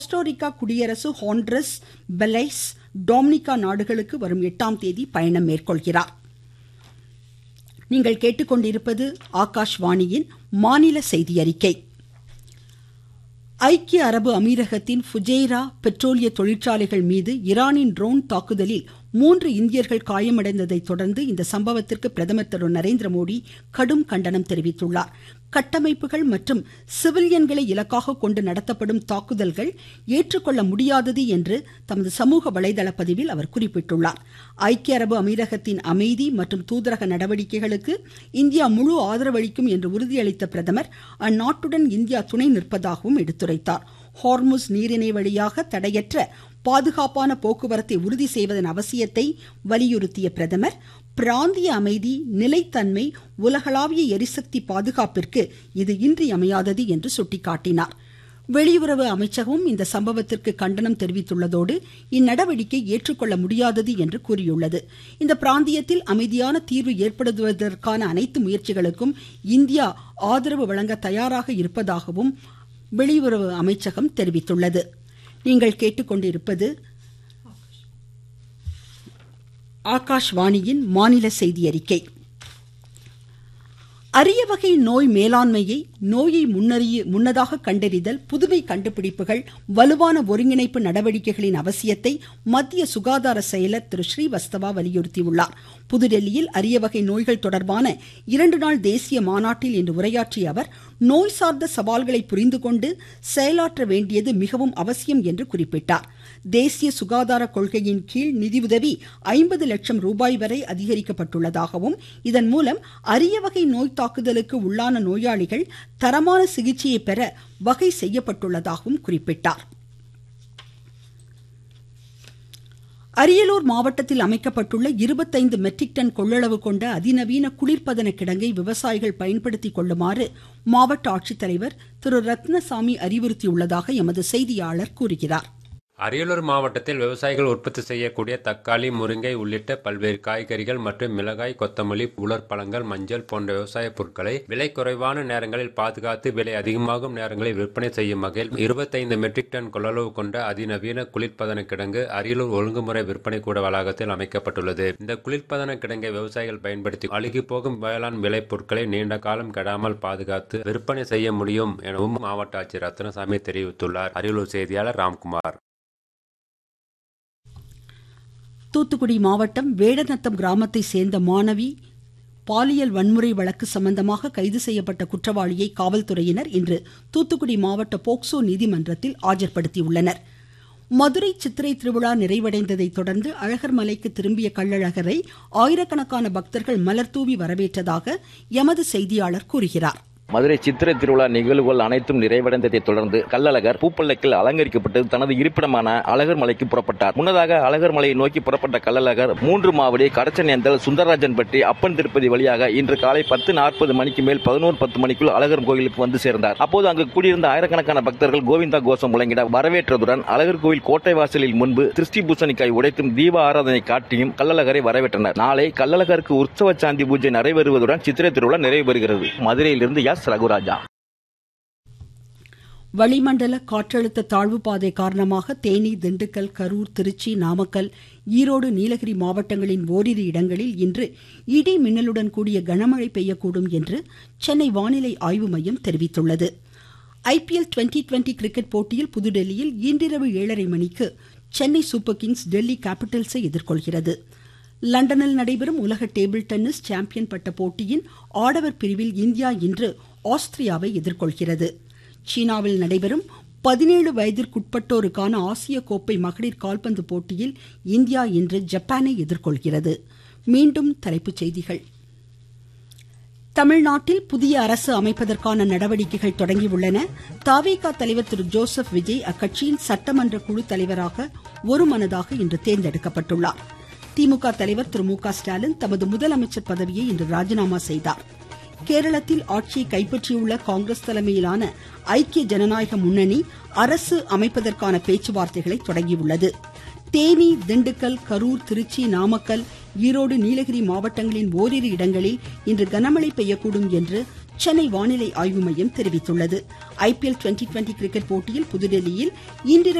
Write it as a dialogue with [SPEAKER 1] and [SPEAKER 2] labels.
[SPEAKER 1] Costa Rica குடியரசு ஹோண்டுரஸ் Belize Dominica நாடுகளுக்கு வரும் எட்டாம் தேதி பயணம் மேற்கொள்கிறார் நீங்கள் கேட்டுக்கொண்டிருப்பது ஆகாஷ்வாணியின் மாநில செய்தி அறிக்கை ஐக்கிய அரபு அமீரகத்தின் ஃபுஜைரா பெட்ரோலிய தொழிற்சாலைகள் மீது ஈரானின் ட்ரோன் தாக்குதலில் மூன்று இந்தியர்கள் காயமடைந்ததை தொடர்ந்து இந்த சம்பவத்திற்கு பிரதமர் திரு நரேந்திரமோடி கடும் கண்டனம் தெரிவித்துள்ளார் கட்டமைப்புகள் மற்றும் சிவிலியன்களை இலக்காக கொண்டு நடத்தப்படும் தாக்குதல்கள் ஏற்றுக்கொள்ள முடியாதது என்று தமது சமூக வலைதள பதிவில் அவர் குறிப்பிட்டுள்ளார் ஐக்கிய அரபு அமீரகத்தின் அமைதி மற்றும் தூதரக நடவடிக்கைகளுக்கு இந்தியா முழு ஆதரவளிக்கும் என்று உறுதியளித்த பிரதமர் அந்நாட்டுடன் இந்தியா துணை நிற்பதாகவும் எடுத்துரைத்தார் ஹார்முஸ் நீரிணை வழியாக தடையற்ற பாதுகாப்பான போக்குவரத்தை உறுதி செய்வதன் அவசியத்தை வலியுறுத்திய பிரதமர் பிராந்திய அமைதி நிலைத்தன்மை உலகளாவிய எரிசக்தி பாதுகாப்பிற்கு இது இன்றியமையாதது என்று சுட்டிக்காட்டினார் வெளியுறவு அமைச்சகமும் இந்த சம்பவத்திற்கு கண்டனம் தெரிவித்துள்ளதோடு இந்நடவடிக்கை ஏற்றுக்கொள்ள முடியாதது என்று கூறியுள்ளது இந்த பிராந்தியத்தில் அமைதியான தீர்வு ஏற்படுவதற்கான அனைத்து முயற்சிகளுக்கும் இந்தியா ஆதரவு வழங்க தயாராக இருப்பதாகவும் வெளியுறவு அமைச்சகம் தெரிவித்துள்ளது நீங்கள் கேட்டுக்கொண்டிருப்பது ஆகாஷ்வாணியின் மாநில செய்தி அறிக்கை அரிய வகை நோய் மேலாண்மையை நோயை முன்னறிய முன்னதாக கண்டறிதல் புதுமை கண்டுபிடிப்புகள் வலுவான ஒருங்கிணைப்பு நடவடிக்கைகளின் அவசியத்தை மத்திய சுகாதார செயலர் திரு ஸ்ரீவஸ்தவா வலியுறுத்தியுள்ளார் புதுடெல்லியில் அரிய வகை நோய்கள் தொடர்பான இரண்டு நாள் தேசிய மாநாட்டில் இன்று உரையாற்றிய அவர் நோய் சார்ந்த சவால்களை புரிந்து கொண்டு செயலாற்ற வேண்டியது மிகவும் அவசியம் என்று குறிப்பிட்டார் தேசிய சுகாதார கொள்கையின் கீழ் நிதியுதவி ஐம்பது லட்சம் ரூபாய் வரை அதிகரிக்கப்பட்டுள்ளதாகவும் இதன் மூலம் அரிய வகை நோய் தாக்குதலுக்கு உள்ளான நோயாளிகள் தரமான சிகிச்சையை பெற வகை செய்யப்பட்டுள்ளதாகவும் குறிப்பிட்டார் அரியலூர் மாவட்டத்தில் அமைக்கப்பட்டுள்ள இருபத்தைந்து மெட்ரிக் டன் கொள்ளளவு கொண்ட அதிநவீன குளிர்பதன கிடங்கை விவசாயிகள் பயன்படுத்திக் கொள்ளுமாறு மாவட்ட ஆட்சித்தலைவர் திரு ரத்னசாமி அறிவுறுத்தியுள்ளதாக எமது செய்தியாளர் கூறுகிறார்
[SPEAKER 2] அரியலூர் மாவட்டத்தில் விவசாயிகள் உற்பத்தி செய்யக்கூடிய தக்காளி முருங்கை உள்ளிட்ட பல்வேறு காய்கறிகள் மற்றும் மிளகாய் கொத்தமல்லி உலர் பழங்கள் மஞ்சள் போன்ற விவசாய பொருட்களை விலை குறைவான நேரங்களில் பாதுகாத்து விலை அதிகமாகும் நேரங்களில் விற்பனை செய்யும் வகையில் இருபத்தைந்து மெட்ரிக் டன் கொள்ளளவு கொண்ட அதிநவீன குளிர்பதன கிடங்கு அரியலூர் ஒழுங்குமுறை விற்பனை கூட வளாகத்தில் அமைக்கப்பட்டுள்ளது இந்த குளிர்பதன கிடங்கை விவசாயிகள் பயன்படுத்தி அழுகி போகும் வேளாண் விளை பொருட்களை நீண்ட காலம் கெடாமல் பாதுகாத்து விற்பனை செய்ய முடியும் எனவும் மாவட்ட ஆட்சியர் ரத்னசாமி தெரிவித்துள்ளார் அரியலூர் செய்தியாளர் ராம்குமார்
[SPEAKER 1] தூத்துக்குடி மாவட்டம் வேடநத்தம் கிராமத்தை சேர்ந்த மாணவி பாலியல் வன்முறை வழக்கு சம்பந்தமாக கைது செய்யப்பட்ட குற்றவாளியை காவல்துறையினர் இன்று தூத்துக்குடி மாவட்ட போக்சோ நீதிமன்றத்தில் ஆஜர்படுத்தியுள்ளனர் மதுரை சித்திரை திருவிழா நிறைவடைந்ததை தொடர்ந்து அழகர் மலைக்கு திரும்பிய கள்ளழகரை ஆயிரக்கணக்கான பக்தர்கள் மலர்தூவி வரவேற்றதாக எமது செய்தியாளர் கூறுகிறார்
[SPEAKER 3] மதுரை சித்திரை திருவிழா நிகழ்வுகள் அனைத்தும் நிறைவடைந்ததை தொடர்ந்து கள்ளழகர் பூப்பல்லக்கில் அலங்கரிக்கப்பட்டு தனது இருப்பிடமான அழகர் மலைக்கு புறப்பட்டார் முன்னதாக அழகர் மலையை நோக்கி புறப்பட்ட கள்ளழகர் மூன்று மாவடி கடச்சனேந்தல் சுந்தரராஜன் பற்றி அப்பன் திருப்பதி வழியாக இன்று காலை பத்து நாற்பது மணிக்கு மேல் பதினோரு பத்து மணிக்குள் அழகர் கோயிலுக்கு வந்து சேர்ந்தார் அப்போது அங்கு கூடியிருந்த ஆயிரக்கணக்கான பக்தர்கள் கோவிந்தா கோஷம் முழங்கிட வரவேற்றதுடன் அழகர் கோவில் கோட்டை வாசலில் முன்பு திருஷ்டி பூசணிக்காய் உடைத்தும் தீப ஆராதனை காட்டியும் கள்ளழகரை வரவேற்றனர் நாளை கள்ளழகருக்கு உற்சவ சாந்தி பூஜை நடைபெறுவதுடன் சித்திரை திருவிழா நிறைவு பெறுகிறது மதுரையிலிருந்து எஸ் ரகுராஜா
[SPEAKER 1] வளிமண்டல காற்றழுத்த தாழ்வு பாதை காரணமாக தேனி திண்டுக்கல் கரூர் திருச்சி நாமக்கல் ஈரோடு நீலகிரி மாவட்டங்களின் ஓரிரு இடங்களில் இன்று இடி மின்னலுடன் கூடிய கனமழை பெய்யக்கூடும் என்று சென்னை வானிலை ஆய்வு மையம் தெரிவித்துள்ளது ஐபிஎல் டுவெண்டி டுவெண்டி கிரிக்கெட் போட்டியில் புதுடெல்லியில் இன்றிரவு ஏழரை மணிக்கு சென்னை சூப்பர் கிங்ஸ் டெல்லி கேபிட்டல்ஸை எதிர்கொள்கிறது லண்டனில் நடைபெறும் உலக டேபிள் டென்னிஸ் சாம்பியன் பட்ட போட்டியின் ஆடவர் பிரிவில் இந்தியா இன்று ஆஸ்திரியாவை எதிர்கொள்கிறது சீனாவில் நடைபெறும் பதினேழு வயதிற்குட்பட்டோருக்கான ஆசிய கோப்பை மகளிர் கால்பந்து போட்டியில் இந்தியா இன்று ஜப்பானை எதிர்கொள்கிறது மீண்டும் தலைப்புச் செய்திகள் தமிழ்நாட்டில் புதிய அரசு அமைப்பதற்கான நடவடிக்கைகள் தொடங்கியுள்ளன தாவேகா தலைவர் திரு ஜோசப் விஜய் அக்கட்சியின் சட்டமன்ற குழு தலைவராக ஒருமனதாக இன்று தேர்ந்தெடுக்கப்பட்டுள்ளார் திமுக தலைவர் திரு மு க ஸ்டாலின் தமது முதலமைச்சர் பதவியை இன்று ராஜினாமா செய்தார் கேரளத்தில் ஆட்சியை கைப்பற்றியுள்ள காங்கிரஸ் தலைமையிலான ஐக்கிய ஜனநாயக முன்னணி அரசு அமைப்பதற்கான பேச்சுவார்த்தைகளை தொடங்கியுள்ளது தேனி திண்டுக்கல் கரூர் திருச்சி நாமக்கல் ஈரோடு நீலகிரி மாவட்டங்களின் ஓரிரு இடங்களில் இன்று கனமழை பெய்யக்கூடும் என்று சென்னை வானிலை ஆய்வு மையம் தெரிவித்துள்ளது ஐபிஎல் டுவெண்டி டுவெண்டி கிரிக்கெட் போட்டியில் புதுதில்லியில் இன்றிரவு